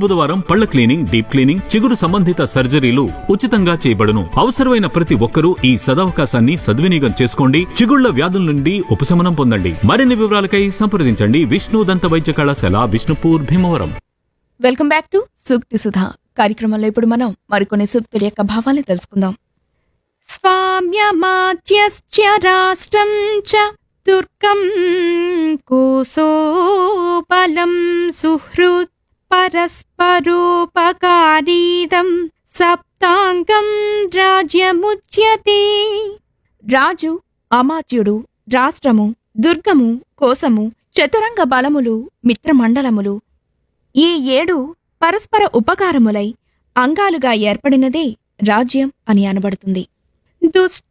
బుధవారం పళ్ల cleaning deep cleaning చిగురు సంబంధిత సర్జరీలు ఉచితంగా చేయబడును అవసరమైన ప్రతి ఒక్కరూ ఈ సదవకాశాన్ని సద్వినియోగం చేసుకోండి చిగుళ్ల వ్యాధుల నుండి ఉపశమనం పొందండి మరిన్ని వివరాలకై సంప్రదించండి విష్ణు దంత వైద్య కళాశాల Vishnupur Bhimavaram welcome back to Sukti Sudha కార్యక్రమంలో ఇప్పుడు మనం మరికొన్ని సూక్తుల యొక్క భావాన్ని తెలుసుకుందాం స్వామ్యమాత్యశ్చ రాష్ట్రం చ దుర్గం కోసోపలం సుహృత్ పరస్పరోపకారీదం సప్తాంగం రాజ్యముచ్యతే రాజు అమాత్యుడు రాష్ట్రము దుర్గము కోసము చతురంగ బలములు మిత్రమండలములు ఈ ఏడు పరస్పర ఉపకారములై అంగాలుగా ఏర్పడినదే రాజ్యం అని అనబడుతుంది దుష్ట